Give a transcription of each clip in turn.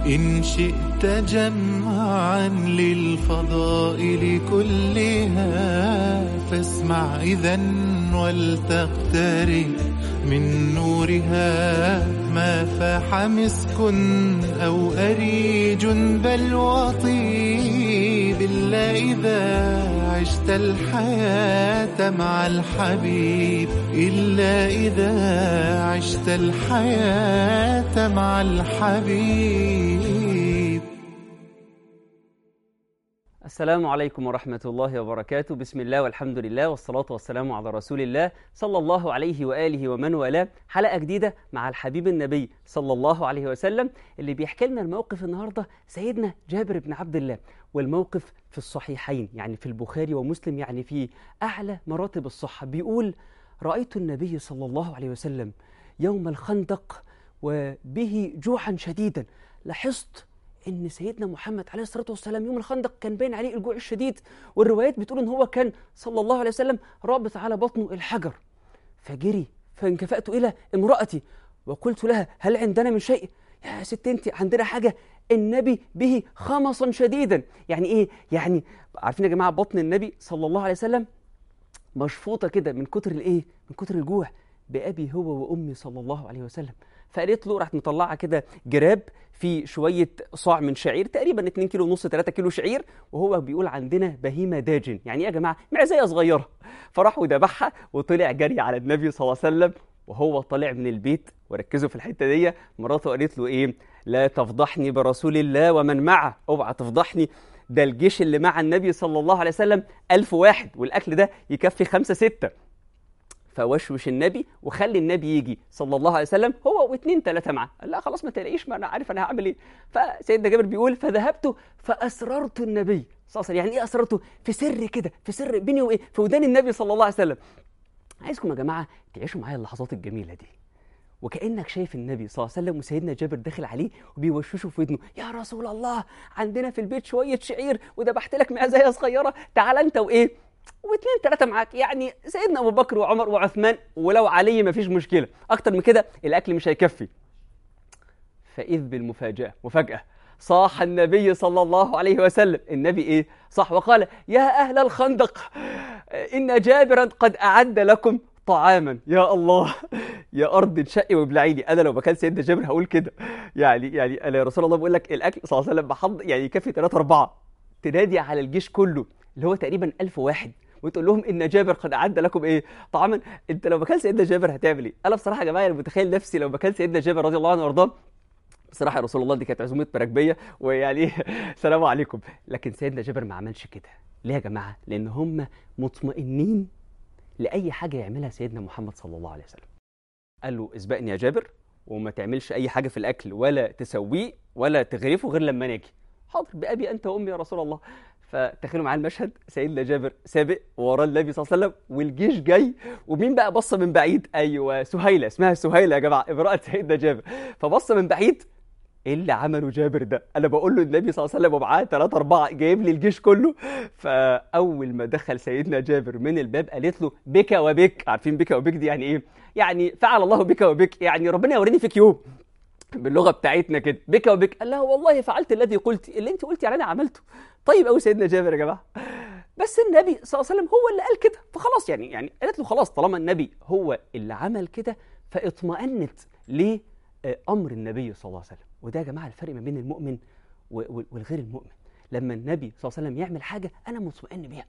إن شئت جمعا للفضائل كلها فاسمع إذا ولتقترب من نورها ما فاح مسك أو أريج بل وطيب إلا إذا عشت الحياة مع الحبيب إلا إذا عشت الحياة مع الحبيب السلام عليكم ورحمة الله وبركاته بسم الله والحمد لله والصلاة والسلام على رسول الله صلى الله عليه وآله ومن والاه حلقة جديدة مع الحبيب النبي صلى الله عليه وسلم اللي بيحكي لنا الموقف النهاردة سيدنا جابر بن عبد الله والموقف في الصحيحين يعني في البخاري ومسلم يعني في أعلى مراتب الصحة بيقول رأيت النبي صلى الله عليه وسلم يوم الخندق وبه جوعا شديدا لاحظت ان سيدنا محمد عليه الصلاه والسلام يوم الخندق كان باين عليه الجوع الشديد والروايات بتقول ان هو كان صلى الله عليه وسلم رابط على بطنه الحجر فجري فانكفأت الى امرأتي وقلت لها هل عندنا من شيء يا ست انت عندنا حاجه النبي به خمصا شديدا يعني ايه يعني عارفين يا جماعه بطن النبي صلى الله عليه وسلم مشفوطه كده من كتر الايه من كتر الجوع بابي هو وامي صلى الله عليه وسلم فقالت له راحت مطلعه كده جراب في شويه صاع من شعير تقريبا 2 كيلو ونص 3 كيلو شعير وهو بيقول عندنا بهيمه داجن يعني ايه يا جماعه معزيه صغيره فراح وذبحها وطلع جري على النبي صلى الله عليه وسلم وهو طالع من البيت وركزوا في الحته دي مراته قالت له ايه لا تفضحني برسول الله ومن معه اوعى تفضحني ده الجيش اللي مع النبي صلى الله عليه وسلم ألف واحد والأكل ده يكفي خمسة ستة فوشوش النبي وخلي النبي يجي صلى الله عليه وسلم هو واثنين ثلاثه معاه قال لا خلاص ما تلاقيش ما انا عارف انا هعمل ايه فسيدنا جابر بيقول فذهبت فاسررت النبي صلى الله عليه وسلم يعني ايه اسررته في سر كده في سر بيني وايه في ودان النبي صلى الله عليه وسلم عايزكم يا جماعه تعيشوا معايا اللحظات الجميله دي وكانك شايف النبي صلى الله عليه وسلم وسيدنا جابر داخل عليه وبيوشوشه في ودنه يا رسول الله عندنا في البيت شويه شعير وذبحت لك معزيه صغيره تعال انت وايه واثنين ثلاثة معاك يعني سيدنا أبو بكر وعمر وعثمان ولو علي ما فيش مشكلة أكتر من كده الأكل مش هيكفي فإذ بالمفاجأة مفاجأة صاح النبي صلى الله عليه وسلم النبي إيه صح وقال يا أهل الخندق إن جابرا قد أعد لكم طعاما يا الله يا ارض انشقي وابلعيني انا لو مكان سيدنا جابر هقول كده يعني يعني انا يا رسول الله بقول لك الاكل صلى الله عليه وسلم بحض يعني يكفي ثلاثة أربعة تنادي على الجيش كله اللي هو تقريبا ألف واحد وتقول لهم ان جابر قد اعد لكم ايه طعاما انت لو مكان سيدنا جابر هتعمل ايه انا بصراحه يا جماعه انا متخيل نفسي لو مكان سيدنا جابر رضي الله عنه وارضاه بصراحه يا رسول الله دي كانت عزومه مراكبيه ويعني سلام عليكم لكن سيدنا جابر ما عملش كده ليه يا جماعه لان هم مطمئنين لاي حاجه يعملها سيدنا محمد صلى الله عليه وسلم قال له اسبقني يا جابر وما تعملش اي حاجه في الاكل ولا تسويه ولا تغرفه غير لما ناجي حاضر بابي انت وامي يا رسول الله فتخيلوا معايا المشهد سيدنا جابر سابق وراه النبي صلى الله عليه وسلم والجيش جاي ومين بقى بص من بعيد ايوه سهيله اسمها سهيله يا جماعه امراه سيدنا جابر فبص من بعيد ايه اللي عمله جابر ده انا بقول له النبي صلى الله عليه وسلم ومعاه ثلاثة أربعة جايب لي الجيش كله فاول ما دخل سيدنا جابر من الباب قالت له بك وبك عارفين بك وبك دي يعني ايه يعني فعل الله بك وبك يعني ربنا يوريني فيك يوم باللغه بتاعتنا كده بك وبك قال لها والله فعلت الذي قلت اللي انت قلتي عليه انا عملته طيب قوي سيدنا جابر يا جماعه بس النبي صلى الله عليه وسلم هو اللي قال كده فخلاص يعني يعني قالت له خلاص طالما النبي هو اللي عمل كده فاطمأنت لامر النبي صلى الله عليه وسلم وده يا جماعه الفرق ما بين المؤمن والغير المؤمن لما النبي صلى الله عليه وسلم يعمل حاجه انا مطمئن بيها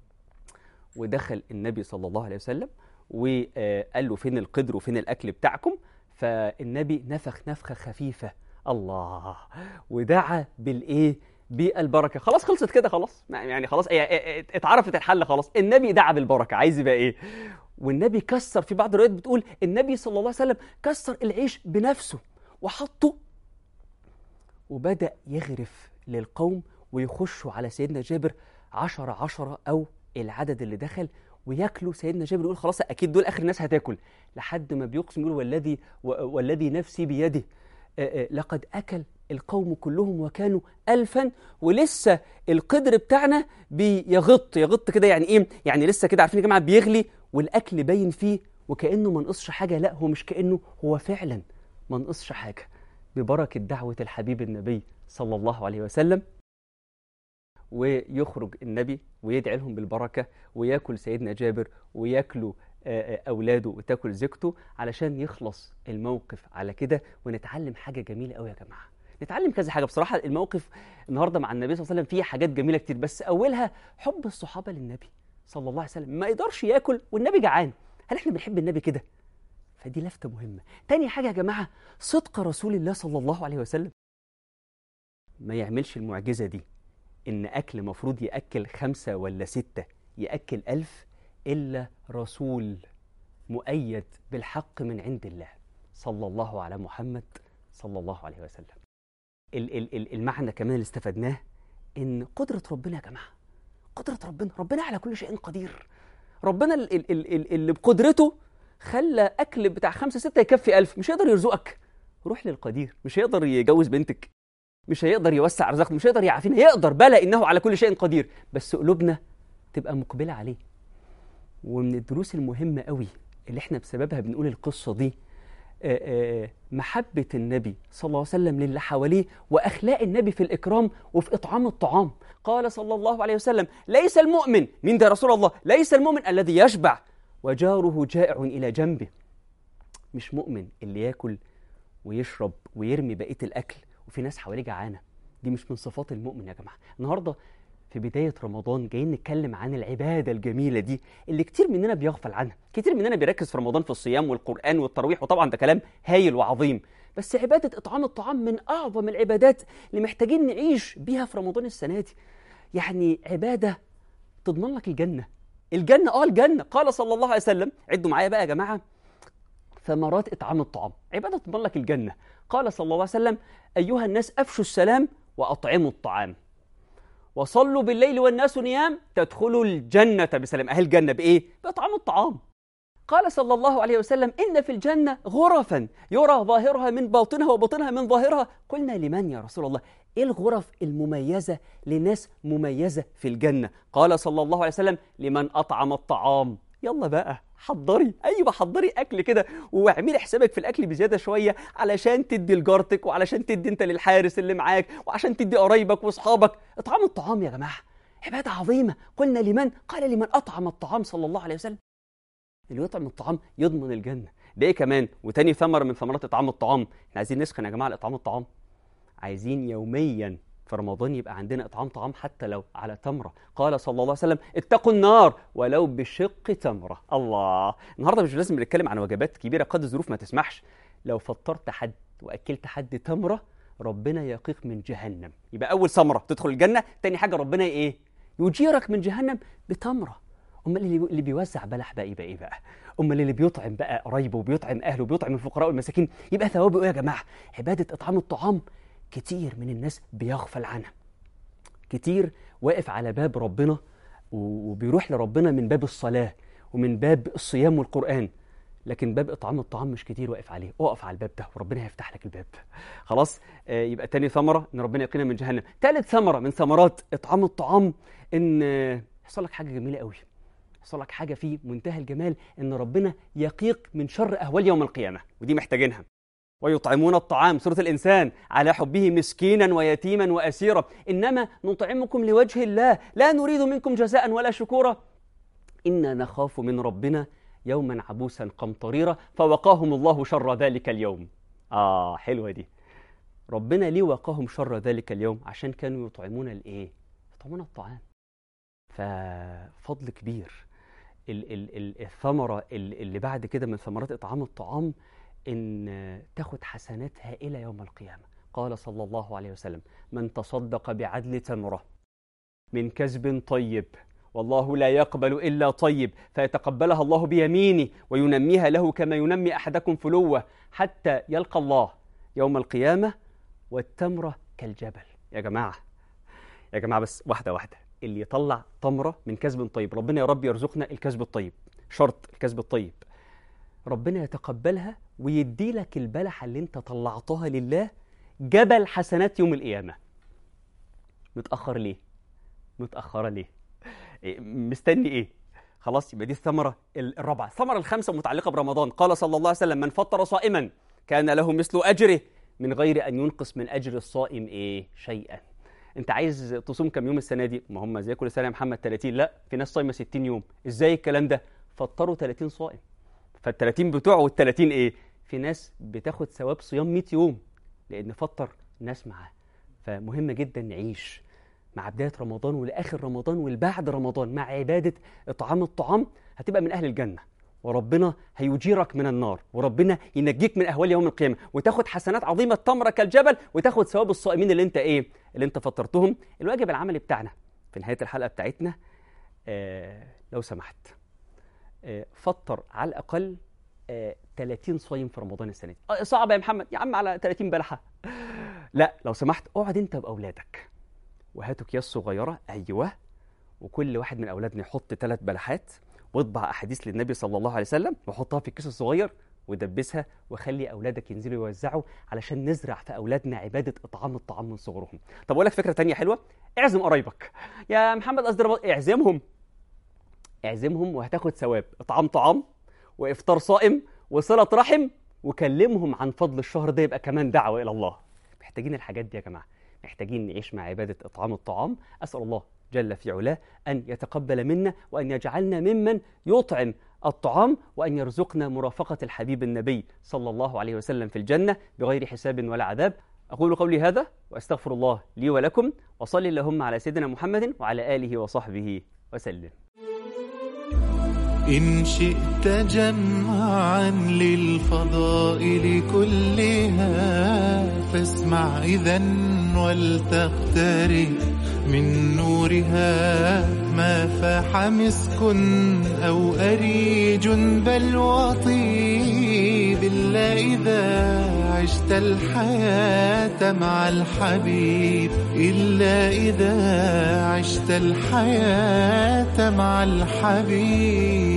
ودخل النبي صلى الله عليه وسلم وقال له فين القدر وفين الاكل بتاعكم فالنبي نفخ نفخه خفيفه الله ودعا بالايه بالبركه خلاص خلصت كده خلاص يعني خلاص اتعرفت الحل خلاص النبي دعا بالبركه عايز يبقى ايه والنبي كسر في بعض الروايات بتقول النبي صلى الله عليه وسلم كسر العيش بنفسه وحطه وبدأ يغرف للقوم ويخشوا على سيدنا جابر عشرة عشرة أو العدد اللي دخل وياكلوا سيدنا جابر يقول خلاص اكيد دول اخر ناس هتاكل لحد ما بيقسم يقول والذي والذي نفسي بيده لقد اكل القوم كلهم وكانوا ألفا ولسه القدر بتاعنا بيغط يغط كده يعني ايه يعني لسه كده عارفين يا جماعه بيغلي والاكل باين فيه وكانه ما نقصش حاجه لا هو مش كانه هو فعلا ما نقصش حاجه ببركة دعوة الحبيب النبي صلى الله عليه وسلم ويخرج النبي ويدعي لهم بالبركة وياكل سيدنا جابر وياكلوا آه، آه، أولاده وتاكل زوجته علشان يخلص الموقف على كده ونتعلم حاجة جميلة قوي يا جماعة نتعلم كذا حاجة بصراحة الموقف النهاردة مع النبي صلى الله عليه وسلم فيه حاجات جميلة كتير بس أولها حب الصحابة للنبي صلى الله عليه وسلم ما يقدرش ياكل والنبي جعان هل احنا بنحب النبي كده فدي لفتة مهمة تاني حاجة يا جماعة صدق رسول الله صلى الله عليه وسلم ما يعملش المعجزة دي إن أكل مفروض يأكل خمسة ولا ستة يأكل ألف إلا رسول مؤيد بالحق من عند الله صلى الله على محمد صلى الله عليه وسلم ال- ال- ال- المعنى كمان اللي استفدناه إن قدرة ربنا يا جماعة قدرة ربنا ربنا على كل شيء قدير ربنا ال- ال- ال- ال- اللي بقدرته خلى أكل بتاع خمسة ستة يكفي ألف مش هيقدر يرزقك روح للقدير مش هيقدر يجوز بنتك مش هيقدر يوسع رزقك مش هيقدر يعافينا يقدر بلى إنه على كل شيء قدير بس قلوبنا تبقى مقبلة عليه ومن الدروس المهمة قوي اللي احنا بسببها بنقول القصة دي آه، آه، محبة النبي صلى الله عليه وسلم للي حواليه وأخلاق النبي في الإكرام وفي إطعام الطعام قال صلى الله عليه وسلم ليس المؤمن مين ده يا رسول الله ليس المؤمن الذي يشبع وجاره جائع إلى جنبه مش مؤمن اللي ياكل ويشرب ويرمي بقية الأكل وفي ناس حواليه جعانة دي مش من صفات المؤمن يا جماعة النهاردة في بداية رمضان جايين نتكلم عن العبادة الجميلة دي اللي كتير مننا بيغفل عنها كتير مننا بيركز في رمضان في الصيام والقرآن والتراويح وطبعا ده كلام هايل وعظيم بس عبادة إطعام الطعام من أعظم العبادات اللي محتاجين نعيش بيها في رمضان السنة دي يعني عبادة تضمن لك الجنة الجنة اه الجنة قال صلى الله عليه وسلم عدوا معايا بقى يا جماعة ثمرات إطعام الطعام عبادة تضمن لك الجنة قال صلى الله عليه وسلم أيها الناس أفشوا السلام وأطعموا الطعام وصلوا بالليل والناس نيام تدخلوا الجنة بسلام أهل الجنة بإيه؟ بإطعام الطعام قال صلى الله عليه وسلم إن في الجنة غرفا يرى ظاهرها من باطنها وباطنها من ظاهرها قلنا لمن يا رسول الله إيه الغرف المميزة لناس مميزة في الجنة قال صلى الله عليه وسلم لمن أطعم الطعام يلا بقى حضري ايوه حضري اكل كده واعملي حسابك في الاكل بزياده شويه علشان تدي لجارتك وعلشان تدي انت للحارس اللي معاك وعشان تدي قرايبك واصحابك اطعام الطعام يا جماعه عباده عظيمه قلنا لمن قال لمن اطعم الطعام صلى الله عليه وسلم اللي يطعم الطعام يضمن الجنه ده ايه كمان وتاني ثمره من ثمرات اطعام الطعام احنا عايزين نسخن يا جماعه لاطعام الطعام عايزين يوميا في رمضان يبقى عندنا اطعام طعام حتى لو على تمره قال صلى الله عليه وسلم اتقوا النار ولو بشق تمره الله النهارده مش لازم نتكلم عن وجبات كبيره قد الظروف ما تسمحش لو فطرت حد واكلت حد تمره ربنا يقيك من جهنم يبقى اول ثمره تدخل الجنه تاني حاجه ربنا ايه يجيرك من جهنم بتمره امال اللي اللي بيوزع بلح بقى يبقى ايه بقى امال اللي بيطعم بقى قرايبه وبيطعم اهله وبيطعم الفقراء والمساكين يبقى ثوابه ايه يا جماعه عباده اطعام الطعام كتير من الناس بيغفل عنها كتير واقف على باب ربنا و- وبيروح لربنا من باب الصلاة ومن باب الصيام والقرآن لكن باب إطعام الطعام مش كتير واقف عليه اقف على الباب ده وربنا هيفتح لك الباب خلاص آه يبقى تاني ثمرة إن ربنا يقينا من جهنم تالت ثمرة من ثمرات إطعام الطعام إن آه، يحصل لك حاجة جميلة قوي يحصل لك حاجة في منتهى الجمال إن ربنا يقيك من شر أهوال يوم القيامة ودي محتاجينها ويطعمون الطعام سورة الإنسان على حبه مسكينا ويتيما وأسيرا إنما نطعمكم لوجه الله لا نريد منكم جزاء ولا شكورا إنا نخاف من ربنا يوما عبوسا قمطريرا فوقاهم الله شر ذلك اليوم آه حلوة دي ربنا ليه وقاهم شر ذلك اليوم عشان كانوا يطعمون الإيه يطعمون الطعام ففضل كبير ال- ال- ال- الثمرة ال- اللي بعد كده من ثمرات إطعام الطعام إن تاخد حسنات هائلة يوم القيامة قال صلى الله عليه وسلم من تصدق بعدل تمرة من كسب طيب والله لا يقبل إلا طيب فيتقبلها الله بيمينه وينميها له كما ينمي أحدكم فلوة حتى يلقى الله يوم القيامة والتمرة كالجبل يا جماعة يا جماعة بس واحدة واحدة اللي يطلع تمرة من كسب طيب ربنا يا رب يرزقنا الكسب الطيب شرط الكسب الطيب ربنا يتقبلها ويدي لك البلحة اللي انت طلعتها لله جبل حسنات يوم القيامة متأخر ليه؟ متأخرة ليه؟ إيه، مستني ايه؟ خلاص يبقى دي الثمرة الرابعة الثمرة الخامسة متعلقة برمضان قال صلى الله عليه وسلم من فطر صائما كان له مثل أجره من غير أن ينقص من أجر الصائم إيه شيئا انت عايز تصوم كم يوم السنه دي ما هم زي كل سنه يا محمد 30 لا في ناس صايمه 60 يوم ازاي الكلام ده فطروا 30 صائم فال 30 بتوعه وال 30 ايه في ناس بتاخد ثواب صيام 100 يوم لان فطر ناس معاه فمهم جدا نعيش مع بدايه رمضان ولاخر رمضان والبعد رمضان مع عباده اطعام الطعام هتبقى من اهل الجنه وربنا هيجيرك من النار وربنا ينجيك من اهوال يوم القيامه وتاخد حسنات عظيمه تمره كالجبل وتاخد ثواب الصائمين اللي انت ايه اللي انت فطرتهم الواجب العملي بتاعنا في نهايه الحلقه بتاعتنا آه لو سمحت آه فطر على الاقل آه 30 صايم في رمضان السنه دي آه صعب يا محمد يا عم على 30 بلحه لا لو سمحت اقعد انت باولادك وهاتوا اكياس صغيره ايوه وكل واحد من اولادنا يحط ثلاث بلحات واطبع احاديث للنبي صلى الله عليه وسلم وحطها في الكيس الصغير ودبسها وخلي اولادك ينزلوا يوزعوا علشان نزرع في اولادنا عباده اطعام الطعام من صغرهم طب اقول لك فكره تانية حلوه اعزم قرايبك يا محمد قصدي رمضان- اعزمهم اعزمهم وهتاخد ثواب اطعام طعام وافطار صائم وصله رحم وكلمهم عن فضل الشهر ده يبقى كمان دعوه الى الله محتاجين الحاجات دي يا جماعه محتاجين نعيش مع عباده اطعام الطعام اسال الله جل في علاه ان يتقبل منا وان يجعلنا ممن يطعم الطعام وان يرزقنا مرافقه الحبيب النبي صلى الله عليه وسلم في الجنه بغير حساب ولا عذاب اقول قولي هذا واستغفر الله لي ولكم وصلي اللهم على سيدنا محمد وعلى اله وصحبه وسلم إن شئت جمعا للفضائل كلها فاسمع إذا ولتقترب من نورها ما فاح مسك أو أريج بل وطيب إلا إذا عشت الحياة مع الحبيب إلا إذا عشت الحياة مع الحبيب